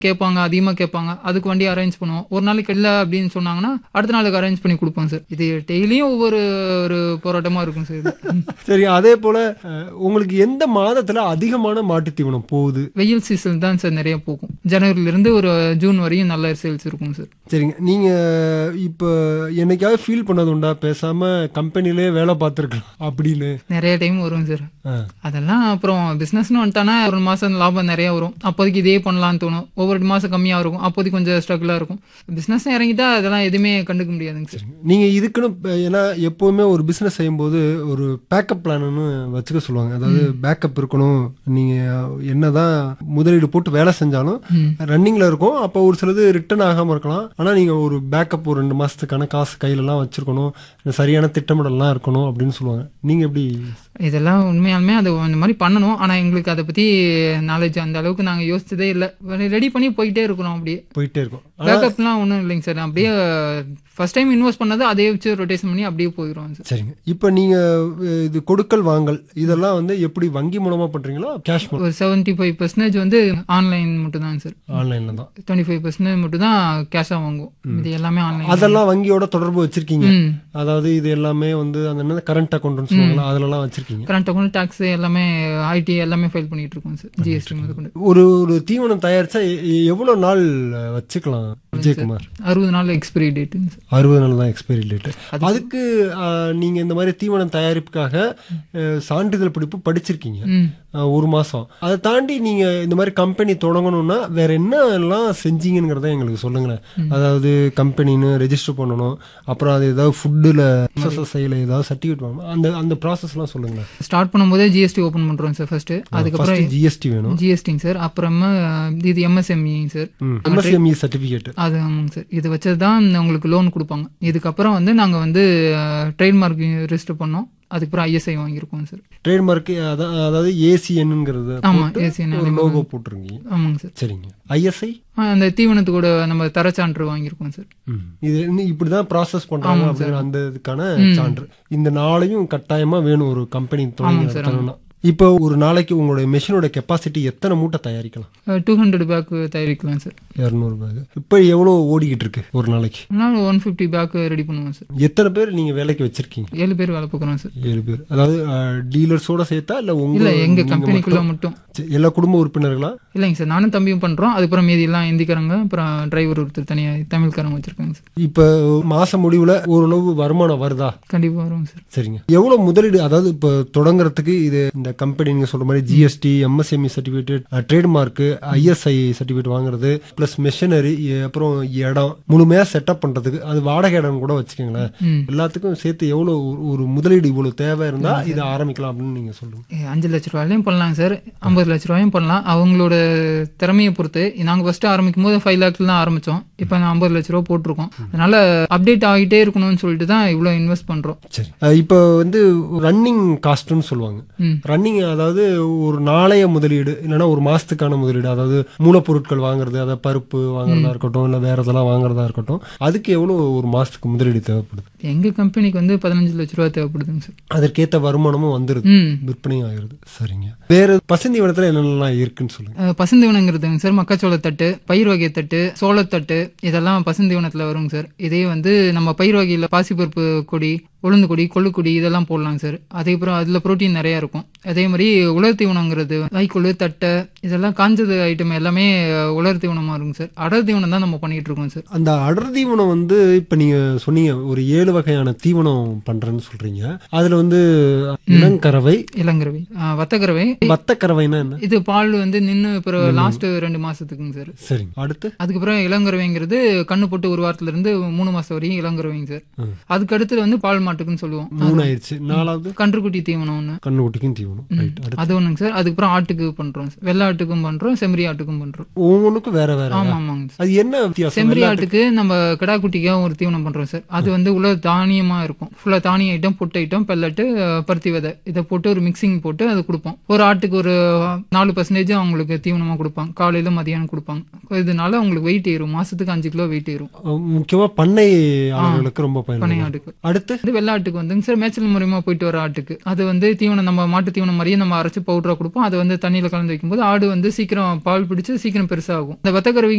கேட்பாங்க அதிகமாக கேட்பாங்க அதுக்கு வண்டி அரேஞ்ச் பண்ணுவோம் ஒரு நாளைக்கு இல்லை அப்படின்னு சொன்னாங்கன்னா அடுத்த நாளுக்கு அரேஞ்ச் பண்ணி கொடுப்போம் சார் இது டெய்லியும் ஒவ்வொரு ஒரு போராட்டமாக இருக்கும் சார் இது சரி அதே போல அஹ், உங்களுக்கு எந்த மாதத்துல அதிகமான மாட்டுத் தீவனம் போகுது வெயில் சீசன் தான் சார் நிறைய போகும் ஜனவரியிலேருந்து ஒரு ஜூன் வரையும் நல்ல சேல்ஸ் இருக்கும் சார் சரிங்க நீங்க இப்ப என்னைக்காவது ஃபீல் பண்ணது உண்டா பேசாம கம்பெனிலே வேலை பார்த்துருக்கலாம் அப்படின்னு நிறைய டைம் வரும் சார் ஆ. அதெல்லாம் அப்புறம் பிஸ்னஸ்னு வந்துட்டானா ஒரு மாதம் லாபம் நிறைய வரும் அப்போதைக்கு இதே பண்ணலாம்னு தோணும் ஒவ்வொரு மாதம் கம்மியாக இருக்கும் அப்போதைக்கு கொஞ்சம் ஸ்ட்ரகிளாக இருக்கும் பிஸ்னஸ் இறங்கிட்டா அதெல்லாம் எதுவுமே கண்டுக்க முடியாதுங்க சார் நீங்க இதுக்குன்னு இப்ப ஏன்னா எப்பவுமே ஒரு பிசினஸ் செய்யும்போது ஒரு பேக்கப் பிளான்னு வச்சுக்க சொல்லுவாங்க அதாவது பேக்கப் இருக்கணும் நீங்க என்னதான் முதலீடு போட்டு வேலை செஞ்சாலும் ரன்னிங்ல இருக்கும் அப்போ ஒரு சிலது ரிட்டர்ன் ஆகாம இருக்கலாம் ஆனா நீங்க ஒரு பேக்கப் ஒரு ரெண்டு மாசத்துக்கான காசு கையில எல்லாம் வச்சிருக்கணும் சரியான திட்டமிடல்லாம் இருக்கணும் அப்படின்னு சொல்லுவாங்க நீங்க எப்படி இதெல்லாம் உண்மையாலுமே அது அந்த மாதிரி பண்ணணும் ஆனால் எங்களுக்கு அதை பற்றி நாலேஜ் அந்த அளவுக்கு நாங்கள் யோசிச்சதே இல்லை ரெடி பண்ணி போயிட்டே இருக்கிறோம் அப்படியே போயிட்டே இருக்கும் பேக்கப்லாம் ஒன்றும் இல்லைங்க சார் அப்படியே ஃபர்ஸ்ட் டைம் இன்வெஸ்ட் பண்ணது அதே வச்சு ரொட்டேஷன் பண்ணி அப்படியே போயிடுவோம் சார் சரிங்க இப்போ நீங்க அஹ், இது கொடுக்கல் வாங்கல் இதெல்லாம் வந்து எப்படி வங்கி மூலமா பண்றீங்களா கேஷ் ஒரு செவன்ட்டி ஃபைவ் பர்சன்டேஜ் வந்து ஆன்லைன் மட்டும் தான் சார் ஆன்லைன்ல தான் டுவெண்ட்டி ஃபைவ் பர்சன்டேஜ் மட்டும் தான் கேஷாக வாங்குவோம் இது எல்லாமே ஆன்லைன் அதெல்லாம் வங்கியோட தொடர்பு வச்சிருக்கீங்க ம் அதாவது இது எல்லாமே வந்து அந்த என்ன கரண்ட் அக்கௌண்ட்னு சொல்லுவாங்களா அதுலலாம் வச்சிருக்கீங்க கரண்ட் அக்கௌண்ட் டேக்ஸ் எல்லாமே ஐடி எல்லாமே ஃபைல் பண்ணிட்டு இருக்கோம் சார் ஜிஎஸ்டி முதற்கொண்டு ஒரு ஒரு தீவனம் தயாரிச்சா எ- எ- எவ்வளவு நாள் அஹ், வச்சுக்கலாம் விஜயகுமார் அறுபது நாள் எக்ஸ்பிரி டேட்டுங்க சார் அறுபது நாள் தான் எக்ஸ்பைரி டேட் அதுக்கு அஹ், நீங்க இந்த மாதிரி தீவனம் தயாரிப்புக்காக அஹ், சான்றிதழ் படிப்பு படிச்சிருக்கீங்க ம் அஹ், ஒரு மாசம் அதை தாண்டி நீங்க இந்த மாதிரி கம்பெனி தொடங்கணும்னா வேற என்னெல்லாம் செஞ்சீங்கிறத எங்களுக்கு சொல்லுங்களேன் அதாவது கம்பெனின்னு ரெஜிஸ்டர் பண்ணணும் அப்புறம் அது ஏதாவது ஃபுட்டில் எஸ்எஸ்ஐயில் ஏதாவது சர்டிஃபிகேட் வாங்கணும் அந்த அந்த ப்ராசஸ்லாம் சொல்லுங்களேன் ஸ்டார்ட் பண்ணும்போதே ஜிஎஸ்டி ஓப்பன் பண்ணுறோம் சார் ஃபர்ஸ்ட் அதுக்கப்புறம் ஃபர்ஸ்ட் ஜிஎஸ்டி வேணும் ஜிஎஸ்டிங்க சார் அப்புறமா இது எம்எஸ்எம்இங்க சார் எம்எஸ்எம்இ சர்டிஃபிகேட் அது ஆமாங்க சார் இது வச்சது தான் உங்களுக்கு லோன் கொடுப்பாங்க இதுக்கப்புறம் வந்து நாங்கள் வந்து ட்ரேட்மார்க் ரெஜிஸ்டர் பண்ணோம் அதுக்கப்புறம் ஐஎஸ்ஐ வாங்கியிருக்கோம் சார் ட்ரேட்மார்க் அதாவது ஏசிஎன்னுங்கிறது ஆமா ஏசிஎன் ஒரு லோகோ போட்டிருக்கீங்க ஆமாங்க சார் சரிங்க ஐஎஸ்ஐ அந்த தீவனத்துக்கூட நம்ம தரச்சான்று வாங்கியிருக்கோம் சார் இது இன்னும் இப்படிதான் ப்ராசஸ் பண்றாங்க அப்படிங்கிற அந்த இதுக்கான சான்று இந்த நாளையும் கட்டாயமா வேணும் ஒரு கம்பெனி தொடங்கணும்னா இப்போ ஒரு நாளைக்கு உங்களுடைய மெஷினோட கெப்பாசிட்டி எத்தனை மூட்டை தயாரிக்கலாம் டூ ஹண்ட்ரட் பேக் தயாரிக்கலாம் சார் இரநூறு பேக் இப்போ எவ்வளோ ஓடிக்கிட்டு இருக்கு ஒரு நாளைக்கு நாங்கள் ஒன் ஃபிஃப்டி பேக் ரெடி பண்ணுவோம் சார் எத்தனை பேர் நீங்க வேலைக்கு வச்சிருக்கீங்க ஏழு பேர் வேலை பார்க்குறோம் சார் ஏழு பேர் அதாவது டீலர்ஸோட சேர்த்தா இல்ல உங்க இல்லை எங்கள் நீங்க கம்பெனிக்குள்ளே மட்டும் சரி, எல்லா குடும்ப உறுப்பினர்களா இல்லைங்க சார் நானும் தம்பியும் பண்ணுறோம் அதுக்கப்புறம் மீதி எல்லாம் இந்திக்காரங்க அப்புறம் டிரைவர் ஒருத்தர் தனியாக தமிழ்காரங்க வச்சுருக்காங்க சார் இப்போ மாச முடிவுல ஓரளவு வருமானம் வருதா கண்டிப்பாக வரும் சார் சரிங்க எவ்வளவு முதலீடு அதாவது இப்போ தொடங்குறதுக்கு இது இந்த கம்பெனி நீங்க சொல்ற மாதிரி GST MSME certificate trademark ISI certificate வாங்குறது பிளஸ் மிஷினரி அப்புறம் இடம் முழுமையா செட்டப் பண்றதுக்கு அது வாடகை இடம் கூட வச்சுக்கோங்களேன் ம் எல்லாத்துக்கும் சேர்த்து எவ்வளவு ஒரு- ஒரு முதலீடு இவ்வளவு தேவை இருந்தா இதை ஆரம்பிக்கலாம் அப்படின்னு நீங்க சொல்லுங்க ஏ, அஞ்சு லட்ச ரூபாயிலையும் பண்ணலாம் சார் ஐம்பது லட்ச ரூபாயும் பண்ணலாம் அவங்களோட திறமையை பொறுத்து நாங்கள் ஃபர்ஸ்ட் ஆரம்பிக்கும் போது ஃபைவ் லேக்ல தான் ஆரம்பித்தோம் இப்போ ஐம்பது லட்ச ரூபா போட்டிருக்கோம் அதனால அப்டேட் ஆகிட்டே இருக்கணும்னு சொல்லிட்டு தான் இவ்வளோ இன்வெஸ்ட் பண்ணுறோம் சரி அஹ் இப்போ வந்து ரன்னிங் காஸ்ட்னு சொல்லுவாங்க ம் ரன்னிங் அதாவது ஒரு நாளைய முதலீடு இல்லைன்னா ஒரு மாசத்துக்கான முதலீடு அதாவது மூலப்பொருட்கள் வாங்குறது அதாவது பருப்பு வாங்குறதா இருக்கட்டும் இல்லை வேற இதெல்லாம் வாங்குறதா இருக்கட்டும் அதுக்கு எவ்வளவு ஒரு மாசத்துக்கு முதலீடு தேவைப்படுது எங்கள் கம்பெனிக்கு வந்து பதினஞ்சு லட்ச ரூபா தேவைப்படுதுங்க சார் அதற்கேற்ற வருமானமும் வந்துருது ம் விற்பனையும் ஆகிருது சரிங்க வேற பசந்தீவனத்துல என்னென்னலாம் இருக்குன்னு சொல்லுங்க அஹ், பசுந்தீவனங்கிறதுங்க சார் மக்காச்சோளத்தட்டு பயிர் வகை தட்டு சோளத்தட்டு இதெல்லாம் பசுந்தீவனத்தில் வருங்க சார் இதே வந்து நம்ம பயிர் வகையில் பாசிப்பருப்பு கொடி உளுந்து கொடி கொள்ளுக்கொடி இதெல்லாம் போடலாம் சார் அதுக்கப்புறம் அதில் புரோட்டீன் நிறையா இருக்கும் அதே மாதிரி உலர் தீவனங்கிறது வைக்கோல் தட்டை இதெல்லாம் காஞ்சது ஐட்டம் எல்லாமே அஹ், உலர் தீவனமாக இருக்குங்க சார் அடர் தீவனம் தான் நம்ம பண்ணிட்டு இருக்கோம் சார் அந்த அடர் தீவனம் வந்து இப்ப நீங்க சொன்னீங்க ஒரு ஏழு வகையான தீவனம் பண்றேன்னு சொல்றீங்க அதுல வந்து இளங்கறவை இளங்கரவை அஹ், வத்தக்கரவை வத்தக்கறவைனா என்ன இது பால் வந்து நின்று இப்போ லாஸ்ட் ரெண்டு மாசத்துக்குங்க சார் சரிங்க அடுத்து அதுக்கப்புறம் இளங்கரவைங்கிறது கண்ணு போட்டு ஒரு வாரத்துல இருந்து மூணு மாசம் வரையும் இளங்கரவைங்க சார் ம். அதுக்கு அடுத்து வந்து பால் மாட்டுக்குன்னு சொல்லுவோம் மூணு ஆயிடுச்சு நாலாவது கன்றுக்குட்டி தீவனம் ஒன்று கண்ணுக்குட்டிக்கும் தீவனம் ரைட் அடுத்து அது ஒண்ணுங்க சார் அதுக்கப்புறம் ஆட்டுக்கு பண்றோம் சார். வெள்ளை ஆட்டுக்கும் பண்றோம் செம்மறி ஆட்டுக்கும் பண்றோம் ஒவ்வொன்றுக்கும் வேற வேற ஆமா ஆமாங்க சார். அது என்ன வித்தியாசம் செம்மறி ஆட்டுக்கு நம்ம கிடா குட்டிக்காக ஒரு தீவனம் பண்றோம் சார் அது வந்து உள்ள தானியமா இருக்கும் ஃபுல்லா தானிய ஐட்டம் பொட்டு ஐட்டம் பெல்லட்டு அஹ், பருத்தி விதை இதை போட்டு ஒரு மிக்சிங் போட்டு அது கொடுப்போம் ஒரு ஆட்டுக்கு ஒரு நாலு பர்சன்டேஜ் அவங்களுக்கு தீவனமா கொடுப்பாங்க காலையில மதியானம் கொடுப்பாங்க இதனால அவங்களுக்கு வெயிட் ஏறும் மாசத்துக்கு அஞ்சு கிலோ வெயிட் ஏறும் அஹ் முக்கியமா பண்ணை ஆளுகளுக்கு ரொம்ப பனை பயன்படும் ஆட்டுக்கு அடுத்து இது வெள்ளாட்டுக்கு வந்துங்க சார் மேய்ச்சல் மூலியமா போயிட்டு வர ஆட்டுக்கு அது வந்து தீவனம் நம்ம மாட்டு தீவனம் மாதிரியே நம்ம அரைச்சு பவுடரா கொடுப்போம் அதை வந்து தண்ணியில கலந்து வைக்கும்போது ஆடு வந்து சீக்கிரம் பால் பிடிச்சு சீக்கிரம் பெருசாகும் இந்த வெத்தக்கருவி